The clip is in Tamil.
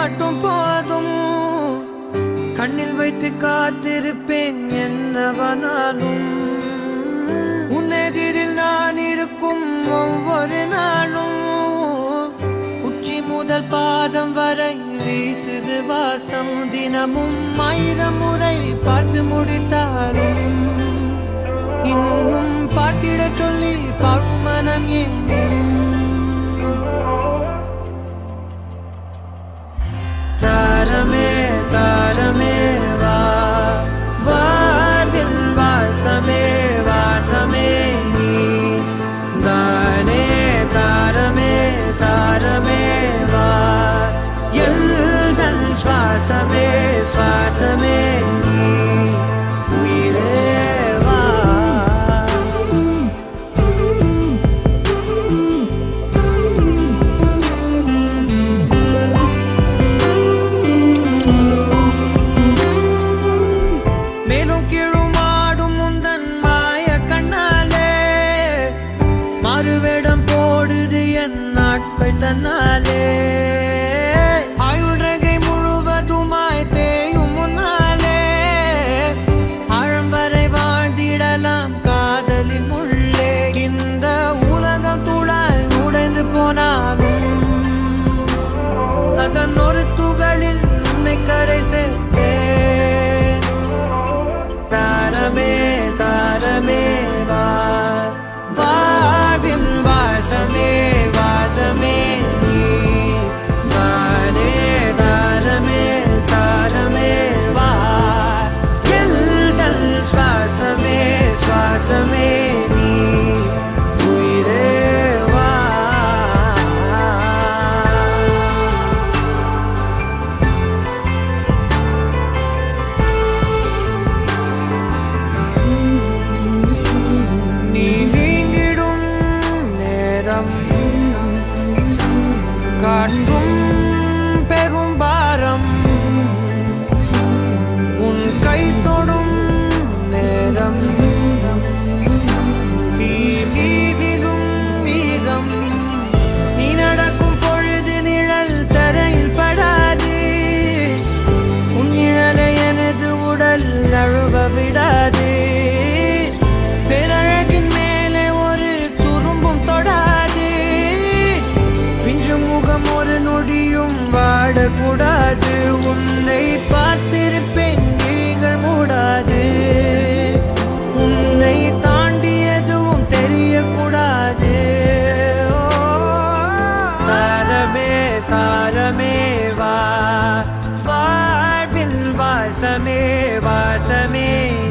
மட்டும் போதும் கண்ணில் வைத்து காத்திருப்பேன் என்னவனாலும் உன்னெதிரில் நான் இருக்கும் ஒவ்வொரு நாளும் உச்சி முதல் பாதம் வரை வீசுது வாசம் தினமும் ஆயிரம் முறை பார்த்து முடித்தாலும் இன்னும் பார்த்திட சொல்லி பழுமனம் எங்கும் தாரமே தாரமே வா வாழ்வில் வாசமே வாசமே நீ தானே தாரமே தாரமே வா எல்தன் சுவாசமே சுவாசமே நீ உயிரே வா மேலும் கீழுமாடும் முந்தன் மாய கண்ணாலே மாறுவேடம் போடுது என் நாட்கள் தன்னாலே ஆயுள் ரகை முழுவதுமாய் தேயும் முன்னாலே ஆழம் வரை வாழ்ந்திடலாம் காதலின் உள்ளே இந்த உலகம் துளாய் உடைந்து போனாலும் அதன் ஒரு துகளில் உன்னை கரை சேர்த்தேன் தாரமே தாரமே வா வாழ்வின் வாசமே வாசமே நீ தானே தாரமே தாரமே வா எல்தல் சுவாசமே சுவாசமே நீ உயிரே வா நீ நீங்கிடும் நேரம் காற்றும் பெரும் பாரம் உன் கை தொடும் நேரம் தீ மீதிடும் வீரம் நீ நடக்கும் பொழுது நிழல் தரையில் படாது உன் நிழலை எனது உடல் நழுவ விடாது பேரழகின் மேலே ஒரு துரும்பும் தொடாது பிஞ்சு முகம் ஒரு நொடியும் வாடக்கூடாது உன்னை பார்த்திருப்பேன் விழிகள் மூடாது உன்னை தாண்டி எதுவும் தெரியக்கூடாது ஓ, தாரமே தாரமே வா வாழ்வில் வாசமே வாசமே